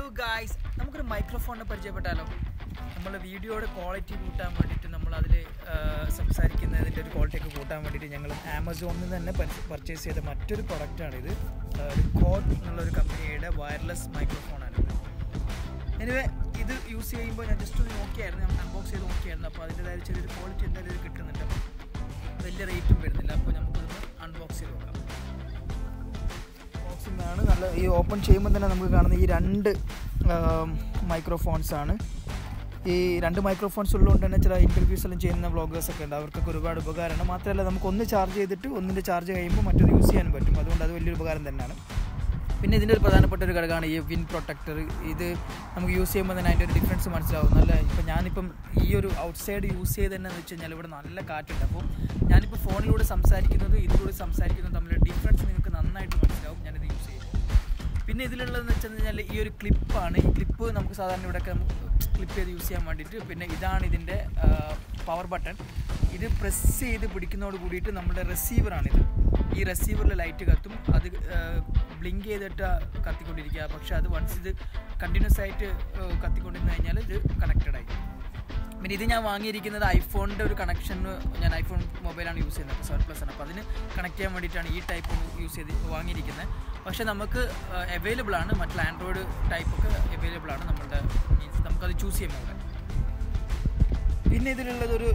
guys നമുക്കൊരു മൈക്രോഫോണിനെ പരിചയപ്പെട്ടാലോ നമ്മളെ വീഡിയോയുടെ ക്വാളിറ്റി കൂട്ടാൻ വേണ്ടിയിട്ട് നമ്മൾ അതിൽ സംസാരിക്കുന്നതിൻ്റെ ഒരു ക്വാളിറ്റി ഒക്കെ കൂട്ടാൻ വേണ്ടിയിട്ട് ഞങ്ങൾ ആമസോണിൽ നിന്ന് തന്നെ പർച്ചേസ് ചെയ്ത മറ്റൊരു പ്രൊഡക്റ്റാണിത് ഒരു കോഡ് എന്നുള്ളൊരു കമ്പനിയുടെ വയർലെസ് മൈക്രോഫോണാണിത് എനിവേ ഇത് യൂസ് ചെയ്യുമ്പോൾ ഞാൻ ജസ്റ്റ് ഒന്ന് നോക്കിയായിരുന്നു ഞാൻ അൺബോക്സ് ചെയ്ത് നോക്കിയായിരുന്നു അപ്പോൾ അതിൻ്റെതായ ചെറിയൊരു ക്വാളിറ്റി എന്തായാലും ഇത് കിട്ടുന്നുണ്ട് അപ്പം വലിയ റേറ്റും വരുന്നില്ല അപ്പോൾ നമുക്കിതൊന്ന് അൺബോക്സ് ചെയ്ത് നോക്കാം ബോക്സിംഗ് ആണ് നല്ല ഈ ഓപ്പൺ ചെയ്യുമ്പോൾ തന്നെ നമുക്ക് കാണുന്ന ഈ രണ്ട് മൈക്രോഫോൺസ് ആണ് ഈ രണ്ട് മൈക്രോഫോൺസ് ഉള്ളതുകൊണ്ട് തന്നെ ചില ഇൻ്റർവ്യൂസ് എല്ലാം ചെയ്യുന്ന വ്ളോഗേഴ്സ് ഒക്കെ ഉണ്ട് അവർക്കൊക്കെ ഒരുപാട് ഉപകാരമാണ് മാത്രമല്ല നമുക്ക് ഒന്ന് ചാർജ് ചെയ്തിട്ട് ഒന്നിൻ്റെ ചാർജ് കഴിയുമ്പോൾ മറ്റൊരു യൂസ് ചെയ്യാൻ പറ്റും അതുകൊണ്ട് അത് വലിയൊരു ഉപകാരം തന്നെയാണ് പിന്നെ ഇതിൻ്റെ ഒരു പ്രധാനപ്പെട്ട ഒരു ഘടകമാണ് ഈ വിൻ പ്രൊട്ടക്ടർ ഇത് നമുക്ക് യൂസ് ചെയ്യുമ്പോൾ തന്നെ അതിൻ്റെ ഒരു ഡിഫറൻസ് മനസ്സിലാവും നല്ല ഇപ്പം ഞാനിപ്പം ഈ ഒരു ഔട്ട്സൈഡ് യൂസ് ചെയ്ത് തന്നെ എന്ന് വെച്ച് കഴിഞ്ഞാൽ ഇവിടെ നല്ല കാറ്റുണ്ട് അപ്പോൾ ഞാനിപ്പോൾ ഫോണിലൂടെ സംസാരിക്കുന്നത് ഇതിലൂടെ സംസാരിക്കുന്നത് തമ്മിലുള്ള ഡിഫറൻസ് നിങ്ങൾക്ക് നന്നായിട്ട് മനസ്സിലാവും ഞാനിത് യൂസ് ചെയ്യുന്നത് പിന്നെ ഇതിലുള്ളതെന്ന് വെച്ച് കഴിഞ്ഞാൽ ഈ ഒരു ക്ലിപ്പാണ് ഈ ക്ലിപ്പ് നമുക്ക് സാധാരണ ഇവിടെയൊക്കെ നമുക്ക് ക്ലിപ്പ് ചെയ്ത് യൂസ് ചെയ്യാൻ വേണ്ടിയിട്ട് പിന്നെ ഇതാണ് ഇതിൻ്റെ പവർ ബട്ടൺ ഇത് പ്രസ് ചെയ്ത് പിടിക്കുന്നതോട് കൂടിയിട്ട് നമ്മുടെ റിസീവറാണിത് ഈ റിസീവറിൽ ലൈറ്റ് കത്തും അത് ബ്ലിങ്ക് ചെയ്തിട്ട് കത്തിക്കൊണ്ടിരിക്കുക പക്ഷേ അത് വൺസ് ഇത് കണ്ടിന്യൂസ് ആയിട്ട് കത്തിക്കൊണ്ടിരുന്ന് കഴിഞ്ഞാൽ ഇത് കണക്റ്റഡ് ആയി പിന്നെ ഇത് ഞാൻ വാങ്ങിയിരിക്കുന്നത് ഐഫോണിൻ്റെ ഒരു കണക്ഷന് ഞാൻ ഐഫോൺ മൊബൈലാണ് യൂസ് ചെയ്യുന്നത് സെവൻ പ്ലസ് ആണ് അപ്പോൾ അതിന് കണക്ട് ചെയ്യാൻ വേണ്ടിയിട്ടാണ് ഈ ടൈപ്പ് യൂസ് ചെയ്ത് വാങ്ങിയിരിക്കുന്നത് പക്ഷേ നമുക്ക് അവൈലബിൾ ആണ് മറ്റുള്ള ആൻഡ്രോയിഡ് ടൈപ്പൊക്കെ അവൈലബിൾ ആണ് നമ്മുടെ മീൻസ് നമുക്കത് ചൂസ് ചെയ്യാൻ പറ്റില്ല പിന്നെ ഇതിലുള്ളതൊരു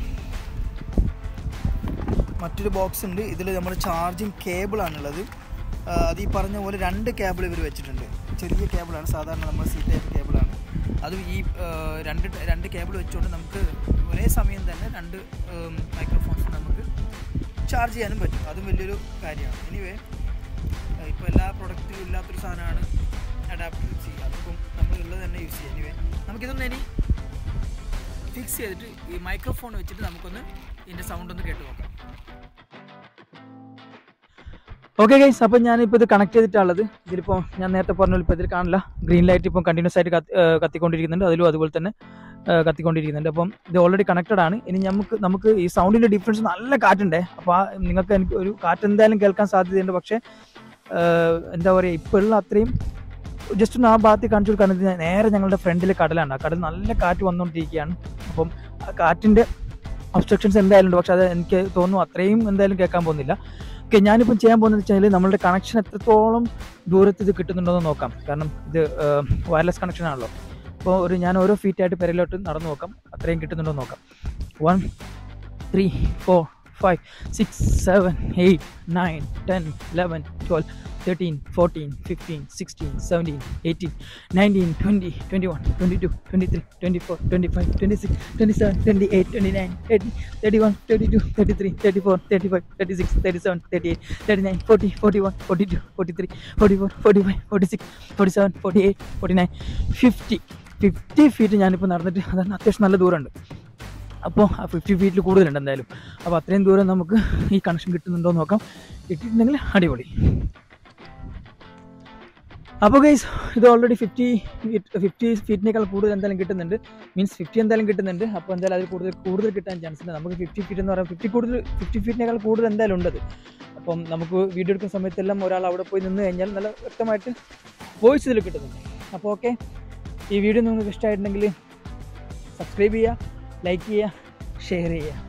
മറ്റൊരു ബോക്സ് ഉണ്ട് ഇതിൽ നമ്മൾ ചാർജിങ് കേബിളാണുള്ളത് അത് ഈ പറഞ്ഞ പോലെ രണ്ട് കേബിൾ ഇവർ വെച്ചിട്ടുണ്ട് ചെറിയ കേബിളാണ് സാധാരണ നമ്മൾ സി ടൈപ്പ് കേബിളാണ് അതും ഈ രണ്ട് രണ്ട് കേബിൾ വെച്ചുകൊണ്ട് നമുക്ക് ഒരേ സമയം തന്നെ രണ്ട് മൈക്രോഫോൺസ് നമുക്ക് ചാർജ് ചെയ്യാനും പറ്റും അതും വലിയൊരു കാര്യമാണ് എനിവേ ഇപ്പോൾ എല്ലാ പ്രൊഡക്റ്റിലും ഇല്ലാത്തൊരു സാധനമാണ് അഡാപ്റ്റർ ചെയ്യുക അതിപ്പം നമ്മൾ ഉള്ളത് തന്നെ യൂസ് ചെയ്യുക എനിവേ നമുക്കിതൊന്ന് ഇനി ഫിക്സ് ചെയ്തിട്ട് ഈ മൈക്രോഫോൺ വെച്ചിട്ട് നമുക്കൊന്ന് ഇതിൻ്റെ സൗണ്ട് ഒന്ന് കേട്ട് നോക്കാം ഓക്കെ ഗൈസ് അപ്പോൾ ഞാനിപ്പോൾ ഇത് കണക്ട് ചെയ്തിട്ടുള്ളത് ഇതിലിപ്പോൾ ഞാൻ നേരത്തെ പറഞ്ഞ ഇപ്പോൾ ഇതിൽ കാണില്ല ഗ്രീൻ ലൈറ്റ് ഇപ്പം കണ്ടിന്യൂസ് ആയിട്ട് കത്തി കത്തിക്കൊണ്ടിരിക്കുന്നുണ്ട് അതിലും അതുപോലെ തന്നെ കത്തിക്കൊണ്ടിരിക്കുന്നുണ്ട് അപ്പം ഇത് ഓൾറെഡി കണക്റ്റഡ് ആണ് ഇനി നമുക്ക് നമുക്ക് ഈ സൗണ്ടിൻ്റെ ഡിഫറൻസ് നല്ല കാറ്റുണ്ടേ അപ്പോൾ ആ നിങ്ങൾക്ക് എനിക്ക് ഒരു കാറ്റ് എന്തായാലും കേൾക്കാൻ സാധ്യതയുണ്ട് പക്ഷേ എന്താ പറയുക ഇപ്പോൾ ഉള്ള അത്രയും ജസ്റ്റ് ഒന്ന് ആ ഭാഗത്ത് കാണിച്ചു കൊടുക്കുകയാണെങ്കിൽ നേരെ ഞങ്ങളുടെ ഫ്രണ്ടിൽ കടലാണ് ആ കടൽ നല്ല കാറ്റ് വന്നുകൊണ്ടിരിക്കുകയാണ് അപ്പം ആ കാറ്റിൻ്റെ ഒബ്സ്ട്രക്ഷൻസ് എന്തായാലും ഉണ്ട് പക്ഷെ അത് എനിക്ക് തോന്നുന്നു അത്രയും എന്തായാലും കേൾക്കാൻ പോകുന്നില്ല ഓക്കെ ഞാനിപ്പം ചെയ്യാൻ പോകുന്നത് വെച്ചാൽ നമ്മളുടെ കണക്ഷൻ എത്രത്തോളം ദൂരത്ത് ഇത് കിട്ടുന്നുണ്ടോ എന്ന് നോക്കാം കാരണം ഇത് വയർലെസ് കണക്ഷൻ ആണല്ലോ അപ്പോൾ ഒരു ഞാൻ ഓരോ ഫീറ്റായിട്ട് പെരയിലോട്ട് നടന്നു നോക്കാം അത്രയും കിട്ടുന്നുണ്ടോ എന്ന് നോക്കാം one three four five six seven eight nine ten eleven twelve thirteen fourteen fifteen sixteen seventeen eighteen nineteen twenty twenty one twenty two twenty three twenty four twenty five twenty six twenty seven twenty eight twenty nine thirty thirty one thirty two thirty three thirty four thirty five thirty six thirty seven thirty eight thirty nine forty forty one forty two forty three forty four forty five forty six forty seven forty eight forty nine fifty fifty feet ഞാനിപ്പോൾ നടന്നിട്ട് അതാണ് അത്യാവശ്യം നല്ല ദൂരമുണ്ട് അപ്പോൾ ആ fifty ഫീറ്റിൽ കൂടുതലുണ്ട് എന്തായാലും അപ്പോൾ അത്രയും ദൂരം നമുക്ക് ഈ കണക്ഷൻ കിട്ടുന്നുണ്ടോ എന്ന് നോക്കാം കിട്ടിയിട്ടുണ്ടെങ്കിൽ അടിപൊളി അപ്പോൾ ഗൈസ് ഇത് ഓൾറെഡി ഫിഫ്റ്റി ഫിഫ്റ്റി ഫീറ്റിനേക്കാൾ കൂടുതൽ എന്തായാലും കിട്ടുന്നുണ്ട് മീൻസ് ഫിഫ്റ്റി എന്തായാലും കിട്ടുന്നുണ്ട് അപ്പോൾ എന്തായാലും അതിൽ കൂടുതൽ കൂടുതൽ കിട്ടാൻ ചാൻസ് ഉണ്ട് നമുക്ക് ഫിഫ്റ്റി ഫീറ്റ് എന്ന് പറയുമ്പോൾ ഫിഫ്റ്റി കൂടുതൽ ഫിഫ്റ്റി ഫീറ്റിനേക്കാൾ കൂടുതൽ എന്തായാലും ഉണ്ടത് അപ്പം നമുക്ക് വീഡിയോ എടുക്കുന്ന സമയത്തെല്ലാം ഒരാൾ അവിടെ പോയി നിന്ന് കഴിഞ്ഞാൽ നല്ല വ്യക്തമായിട്ട് വോയിസ് ഇതിൽ കിട്ടുന്നുണ്ട് അപ്പോൾ ഓക്കെ ഈ വീഡിയോ നിങ്ങൾക്ക് ഇഷ്ടമായിട്ടുണ്ടെങ്കിൽ സബ്സ്ക്രൈബ് ചെയ്യുക ലൈക്ക് ചെയ്യുക ഷെയർ ചെയ്യുക